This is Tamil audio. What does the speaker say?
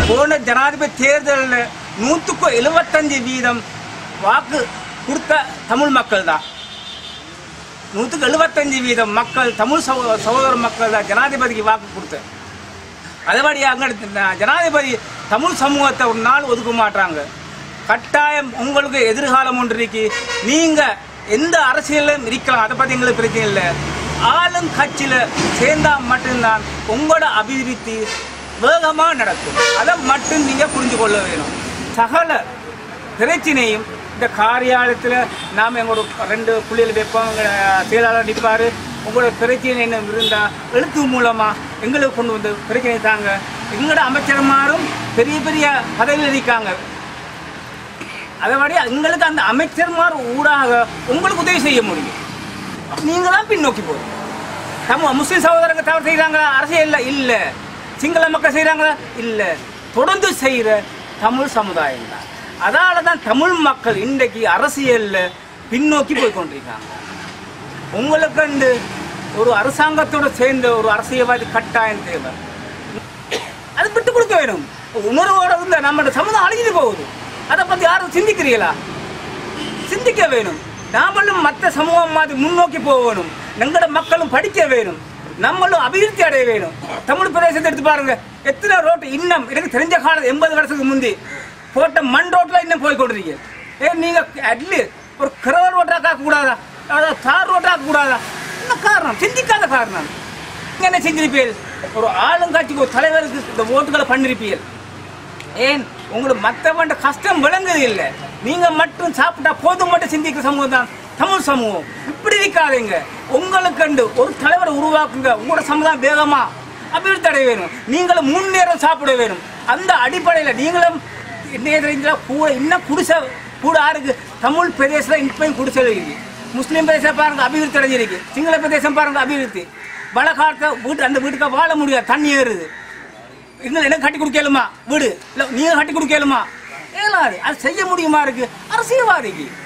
போன ஜனாதிபதி தேர்தலில் நூற்றுக்கு எழுபத்தஞ்சு வீதம் வாக்கு கொடுத்த தமிழ் மக்கள் தான் நூற்றுக்கு எழுபத்தஞ்சு வீதம் மக்கள் தமிழ் சகோ சகோதர மக்கள் தான் ஜனாதிபதிக்கு வாக்கு கொடுத்த அதேபடி அங்கே ஜனாதிபதி தமிழ் சமூகத்தை ஒரு நாள் ஒதுக்க மாட்டாங்க கட்டாயம் உங்களுக்கு எதிர்காலம் ஒன்று இருக்கு நீங்க எந்த அரசியலும் இருக்கலாம் அதை பத்தி எங்களுக்கு பிரச்சனை இல்லை ஆளும் கட்சியில சேர்ந்தா மட்டும்தான் உங்களோட அபிவிருத்தி வேகமா நடக்கும் அதை மட்டும் நீங்க புரிஞ்சு கொள்ள வேணும் சகல பிரச்சனையும் இந்த காரியாலயத்தில் நாம் எங்களோட ரெண்டு புள்ளிகள் வைப்போம் எங்க செயலாளர் நிற்பார் உங்களோட பிரச்சனை என்ன இருந்தால் எழுத்து மூலமாக எங்களுக்கு கொண்டு வந்து பிரச்சனை தாங்க எங்களோட அமைச்சர்மாரும் பெரிய பெரிய பதவியில் இருக்காங்க அதேபடி எங்களுக்கு அந்த அமைச்சர்மார் ஊடாக உங்களுக்கு உதவி செய்ய முடியும் நீங்க தான் பின்னோக்கி போறீங்க தமிழ் முஸ்லிம் சகோதரங்க தவறு செய்கிறாங்களா அரசியல்ல இல்லை சிங்கள மக்கள் செய்கிறாங்களா இல்லை தொடர்ந்து செய்கிற தமிழ் சமுதாயம் தான் அதால தான் தமிழ் மக்கள் இன்றைக்கு அரசியல்ல பின்னோக்கி போய் கொண்டிருக்காங்க உங்களுக்கு வந்து ஒரு அரசாங்கத்தோட சேர்ந்த ஒரு அரசியல்வாதி கட்டாயம் தேவை அது விட்டு கொடுக்க வேணும் உணர்வோட இருந்த நம்ம சமுதாயம் அழிஞ்சு போகுது அதை பத்தி யாரும் சிந்திக்கிறீங்களா சிந்திக்க வேணும் நாமளும் மற்ற சமூகம் மாதிரி முன்னோக்கி போகணும் எங்களோட மக்களும் படிக்க வேணும் நம்மளும் அபிவிருத்தி அடைய வேணும் தமிழ் பிரதேசத்தை எடுத்து பாருங்க எத்தனை ரோட்டு இன்னும் எனக்கு தெரிஞ்ச காலம் எண்பது வருஷத்துக்கு முந்தி போட்ட மண் ரோட்ல இன்னும் போய் கொண்டிருக்கீங்க ஏன் நீங்க அட்லீஸ்ட் ஒரு கிரவர் ரோட்டாக்க கூடாதா அதாவது தார் ரோட்டாக்க கூடாதா என்ன காரணம் சிந்திக்காத காரணம் நீங்க என்ன செஞ்சிருப்பீர்கள் ஒரு ஆளுங்கட்சிக்கு ஒரு தலைவருக்கு இந்த ஓட்டுகளை பண்ணிருப்பீர்கள் ஏன் உங்களுக்கு மற்றவன்ட கஷ்டம் விளங்குது இல்லை நீங்க மட்டும் சாப்பிட்டா போதும் மட்டும் சிந்திக்கிற சமூகம் தான் தமிழ் சமூகம் இப்படி இருக்காதீங்க உங்களுக்கு கண்டு ஒரு தலைவரை உருவாக்குங்க உங்களோட சமுதாயம் வேகமா அபிவிருத்தி அடைய வேணும் நீங்களும் முன்னேறம் சாப்பிட வேணும் அந்த அடிப்படையில் நீங்களும் என்ன தெரிஞ்சா கூட இன்னும் குடிசை கூட ஆருக்கு தமிழ் பிரதேசத்தில் இப்பயும் குடிசை இருக்கு முஸ்லீம் பிரதேசம் பாருங்க அபிவிருத்தி அடைஞ்சிருக்கு சிங்கள பிரதேசம் பாருங்க அபிவிருத்தி வளகாலத்தை வீட்டு அந்த வீட்டுக்கு வாழ முடியாது தண்ணி ஏறுது எங்களை எனக்கு கட்டி கொடுக்கலுமா வீடு இல்லை நீங்க கட்டி கொடுக்கலுமா ஏலாது அது செய்ய முடியுமா இருக்கு அரசியல்வாதிக்கு